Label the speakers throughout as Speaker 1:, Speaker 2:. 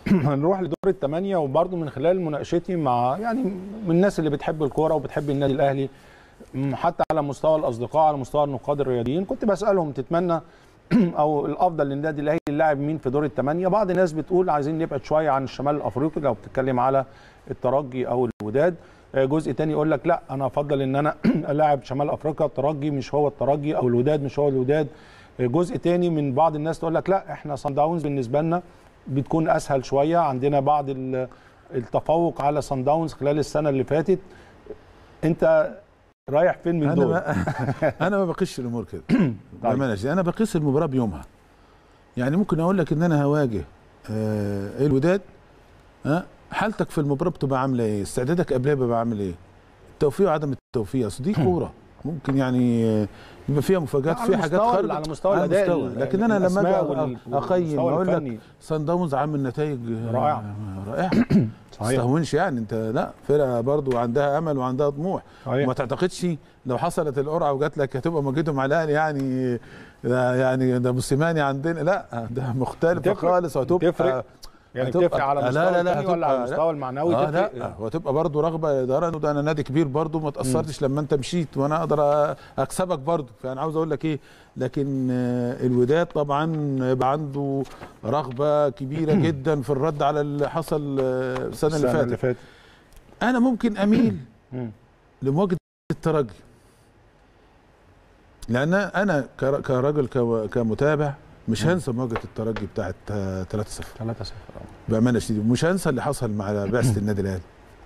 Speaker 1: هنروح لدور الثمانيه وبرضه من خلال مناقشتي مع يعني من الناس اللي بتحب الكوره وبتحب النادي الاهلي م، حتى على مستوى الاصدقاء على مستوى النقاد الرياضيين كنت بسالهم تتمنى او الافضل للنادي الاهلي اللاعب مين في دور الثمانيه بعض الناس بتقول عايزين نبعد شويه عن الشمال الافريقي لو بتتكلم على الترجي او الوداد آه، جزء تاني يقول لك لا انا افضل ان انا الاعب شمال افريقيا الترجي مش هو الترجي او الوداد مش هو الوداد آه، جزء تاني من بعض الناس تقول لك لا احنا صن داونز بالنسبه لنا بتكون اسهل شويه عندنا بعض ال- التفوق على صن داونز خلال السنه اللي فاتت انت رايح فين من
Speaker 2: انا
Speaker 1: دول
Speaker 2: ما انا ما بقيسش الامور كده بامانه شديدة. انا بقيس المباراه بيومها يعني ممكن اقول لك ان انا هواجه آه الوداد ها حالتك في المباراه بتبقى عامله ايه استعدادك قبلها بيبقى عامل ايه التوفيق وعدم التوفيق اصل دي كوره ممكن يعني آه، بيبقى فيها مفاجات
Speaker 1: على
Speaker 2: في حاجات
Speaker 1: مستوى-
Speaker 2: خارجه
Speaker 1: على مستوى
Speaker 2: على
Speaker 1: الاداء
Speaker 2: مستوى.
Speaker 1: ال-
Speaker 2: لكن انا لما
Speaker 1: الأسماء
Speaker 2: اجي
Speaker 1: وال-
Speaker 2: أ- اقيم
Speaker 1: والمستوى
Speaker 2: اقول لك
Speaker 1: الفني.
Speaker 2: سان داونز عامل نتائج آه،
Speaker 1: رائعة.
Speaker 2: رائعه ما تستهونش يعني انت لا فرقه برضو عندها امل وعندها طموح
Speaker 1: صحيح.
Speaker 2: وما تعتقدش لو حصلت القرعه وجات لك هتبقى مواجهتهم على الاهلي يعني ده يعني ده موسيماني عندنا لا ده مختلفه
Speaker 1: تفرق.
Speaker 2: خالص وهتبقى
Speaker 1: تفرق. يعني
Speaker 2: هتبقى-
Speaker 1: بتفرق على
Speaker 2: لا،
Speaker 1: مستوى
Speaker 2: لا، لا،
Speaker 1: الفني ولا على
Speaker 2: هتبقى-
Speaker 1: المستوى المعنوي
Speaker 2: اه
Speaker 1: تفرق
Speaker 2: لا وتبقى برضه رغبه اداره انه ده انا نادي كبير برضه ما تاثرتش لما انت مشيت وانا اقدر أ- اكسبك برضه فانا عاوز اقول لك ايه لكن آه، الوداد طبعا يبقى عنده رغبه كبيره جدا في الرد على اللي حصل آه، السنه اللي فاتت
Speaker 1: فاتت
Speaker 2: انا ممكن اميل
Speaker 1: مم.
Speaker 2: لمواجهه الترجي لان انا كر- كراجل كو- كمتابع مش هنسى مواجهه الترجي بتاعت 3-0
Speaker 1: 3-0
Speaker 2: بامانه شديده مش هنسى اللي حصل مع بعثه النادي الاهلي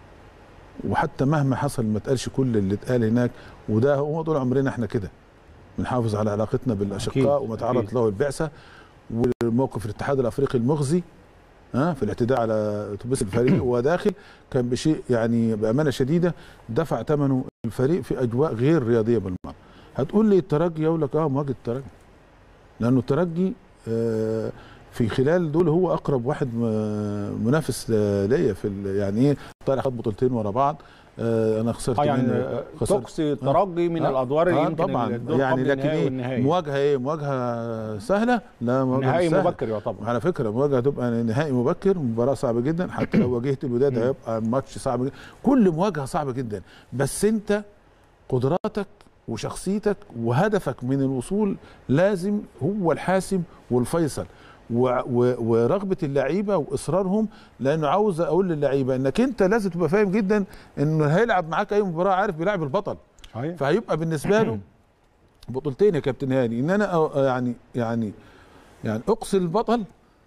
Speaker 2: وحتى مهما حصل ما اتقالش كل اللي اتقال هناك وده هو طول عمرنا احنا كده بنحافظ على علاقتنا بالاشقاء
Speaker 1: أكيد،
Speaker 2: وما تعرض
Speaker 1: أكيد.
Speaker 2: له البعثه وموقف الاتحاد الافريقي المخزي ها في الاعتداء على اتوبيس الفريق وهو داخل كان بشيء يعني بامانه شديده دفع ثمنه الفريق في اجواء غير رياضيه بالمره هتقول لي الترجي اقول لك اه مواجهه الترجي لانه الترجي آه، في خلال دول هو اقرب واحد م- منافس ل- ليا في ال- يعني ايه طالع خد بطولتين ورا بعض آه، انا خسرت
Speaker 1: اه يعني
Speaker 2: منه
Speaker 1: آه،
Speaker 2: خسرت
Speaker 1: تقصي الترجي من
Speaker 2: آه،
Speaker 1: الادوار اللي
Speaker 2: آه
Speaker 1: يمكن
Speaker 2: طبعا
Speaker 1: الدور
Speaker 2: يعني
Speaker 1: قبل
Speaker 2: لكن
Speaker 1: النهائي
Speaker 2: ايه
Speaker 1: والنهائي
Speaker 2: مواجهه ايه مواجهه سهله لا مواجهه
Speaker 1: نهائي
Speaker 2: مش سهلة.
Speaker 1: مبكر يعتبر
Speaker 2: على فكره مواجهه هتبقى نهائي مبكر مباراه صعبه جدا حتى لو واجهت الوداد
Speaker 1: مم.
Speaker 2: هيبقى ماتش صعب جدا كل مواجهه صعبه جدا بس انت قدراتك وشخصيتك وهدفك من الوصول لازم هو الحاسم والفيصل و و ورغبه اللعيبه واصرارهم لانه عاوز اقول للعيبه انك انت لازم تبقى فاهم جدا انه هيلعب معاك اي مباراه عارف بيلعب البطل
Speaker 1: صحيح
Speaker 2: فهيبقى بالنسبه له بطولتين يا كابتن هاني ان انا أ- يعني يعني يعني اقصي البطل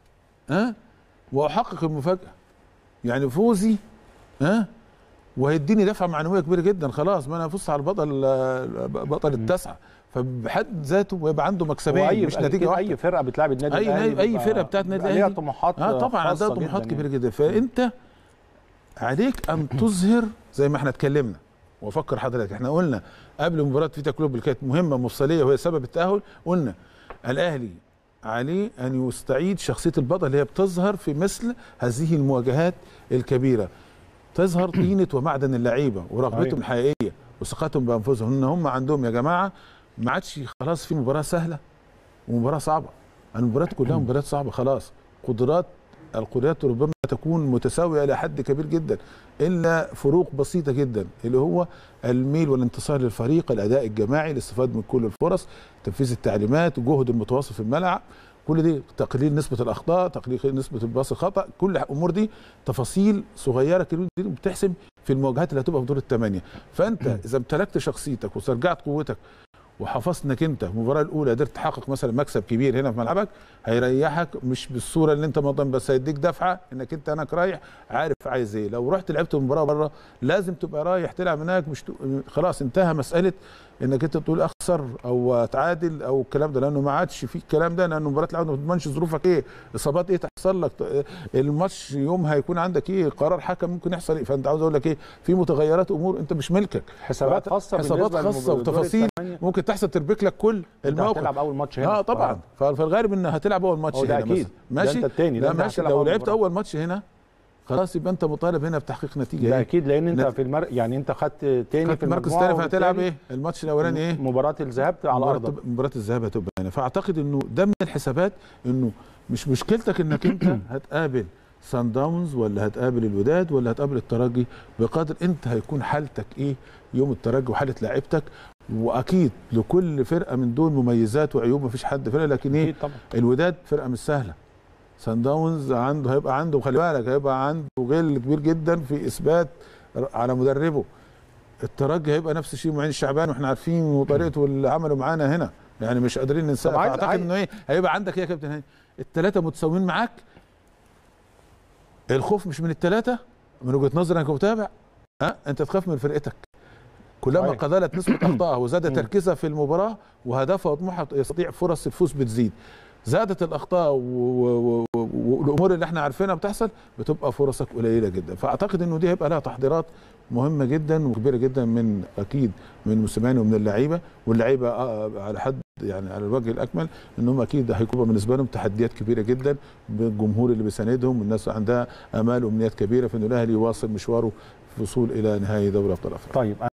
Speaker 2: ها واحقق المفاجاه يعني فوزي ها وهيديني دفعه معنويه كبيره جدا خلاص ما انا افوز على البطل آه، بطل التسعه فبحد ذاته ويبقى عنده مكسبين
Speaker 1: واي
Speaker 2: مش نتيجه واحده
Speaker 1: اي فرقه بتلعب النادي
Speaker 2: أي-
Speaker 1: الاهلي
Speaker 2: أي- أي
Speaker 1: بيبقى-
Speaker 2: فرقة بتاعت النادي
Speaker 1: بيبقى ليها
Speaker 2: الأهلي.
Speaker 1: طموحات
Speaker 2: اه طبعا عندها
Speaker 1: خاصة
Speaker 2: طموحات
Speaker 1: جداً
Speaker 2: كبيره جدا فانت عليك ان تظهر زي ما احنا اتكلمنا وافكر حضرتك احنا قلنا قبل مباراه فيتا كلوب اللي كانت مهمه مفصليه وهي سبب التاهل قلنا الاهلي عليه ان يستعيد شخصيه البطل اللي هي بتظهر في مثل هذه المواجهات الكبيره تظهر طينه ومعدن اللعيبه ورغبتهم
Speaker 1: صحيح.
Speaker 2: الحقيقيه وثقتهم بانفسهم ان هم عندهم يا جماعه ما عادش خلاص في مباراه سهله ومباراه صعبه المباريات كلها مباريات صعبه خلاص قدرات القدرات ربما تكون متساويه الى حد كبير جدا الا فروق بسيطه جدا اللي هو الميل والانتصار للفريق الاداء الجماعي الاستفاده من كل الفرص تنفيذ التعليمات الجهد المتواصل في الملعب كل دي تقليل نسبه الاخطاء تقليل نسبه الباص الخطا كل الامور دي تفاصيل صغيره كده دي بتحسم في المواجهات اللي هتبقى في دور الثمانيه فانت اذا امتلكت شخصيتك واسترجعت قوتك وحفظت انك انت المباراه الاولى قدرت تحقق مثلا مكسب كبير هنا في ملعبك هيريحك مش بالصوره اللي انت مضان بس هيديك دفعه انك انت هناك رايح عارف عايز ايه لو رحت لعبت مباراه بره لازم تبقى رايح تلعب هناك مش ت... خلاص انتهى مساله انك انت تقول اخسر او اتعادل او الكلام ده لانه ما عادش في الكلام ده لانه مباراه العوده ما تضمنش ظروفك ايه اصابات ايه تحصل لك ط- الماتش يومها هيكون عندك ايه قرار حكم ممكن يحصل ايه فانت عاوز اقول لك ايه في متغيرات امور انت مش ملكك
Speaker 1: حسابات خاصه
Speaker 2: حسابات
Speaker 1: بالنسبة
Speaker 2: خاصه
Speaker 1: للمباراة
Speaker 2: وتفاصيل
Speaker 1: الثمانية.
Speaker 2: ممكن تحصل تربك لك كل
Speaker 1: انت
Speaker 2: الموقف
Speaker 1: هتلعب اول ماتش هنا
Speaker 2: اه طبعا فالغالب ان هتلعب اول ماتش
Speaker 1: هو ده
Speaker 2: هنا
Speaker 1: أكيد.
Speaker 2: مثلا.
Speaker 1: ده
Speaker 2: ماشي
Speaker 1: أنت التاني، ده
Speaker 2: لا
Speaker 1: أنت
Speaker 2: ماشي
Speaker 1: هتلعب
Speaker 2: لو
Speaker 1: أول
Speaker 2: لعبت
Speaker 1: مباراة.
Speaker 2: اول ماتش هنا خلاص يبقى انت مطالب هنا بتحقيق نتيجه
Speaker 1: ده
Speaker 2: ايه
Speaker 1: اكيد لان انت
Speaker 2: نت-
Speaker 1: في المر... يعني انت خدت تاني
Speaker 2: خدت
Speaker 1: في
Speaker 2: مركز
Speaker 1: المجموعة
Speaker 2: تاني فهتلعب
Speaker 1: وبالتالي
Speaker 2: ايه الماتش الاولاني ايه
Speaker 1: مباراه الذهاب على
Speaker 2: مباراة
Speaker 1: ارضك
Speaker 2: تبقى- مباراة الذهاب هتبقى هنا فاعتقد انه ده من الحسابات انه مش مشكلتك انك انت هتقابل سان داونز ولا هتقابل الوداد ولا هتقابل الترجي بقدر انت هيكون حالتك ايه يوم الترجي وحاله لعيبتك واكيد لكل فرقه من دول مميزات وعيوب مفيش حد فرقه لكن ايه
Speaker 1: اكيد طبعا
Speaker 2: الوداد فرقه مش سهله سان داونز عنده هيبقى عنده خلي بالك هيبقى عنده غل كبير جدا في اثبات على مدربه الترجي هيبقى نفس الشيء معين الشعبان واحنا عارفين وطريقته اللي عمله معانا هنا يعني مش قادرين ننساه
Speaker 1: طب عايز-
Speaker 2: اعتقد
Speaker 1: عايز-
Speaker 2: انه ايه هيبقى عندك ايه يا كابتن هاني الثلاثه متساويين معاك الخوف مش من الثلاثه من وجهه نظري انا كمتابع ها انت تخاف من فرقتك كلما
Speaker 1: صحيح.
Speaker 2: قللت نسبه اخطائها وزاد
Speaker 1: مم.
Speaker 2: تركيزها في المباراه وهدفها وطموحها يستطيع فرص الفوز بتزيد زادت الاخطاء و- و- و- والامور اللي احنا عارفينها بتحصل بتبقى فرصك قليله جدا فاعتقد انه دي هيبقى لها تحضيرات مهمه جدا وكبيره جدا من اكيد من الموسيماني ومن اللعيبه واللعيبه آه، على حد يعني على الوجه الاكمل انهم اكيد هيكون بالنسبه لهم تحديات كبيره جدا بالجمهور اللي بيساندهم والناس عندها امال وامنيات كبيره في ان الاهلي يواصل مشواره في الوصول الى نهائي دوري ابطال افريقيا
Speaker 1: طيب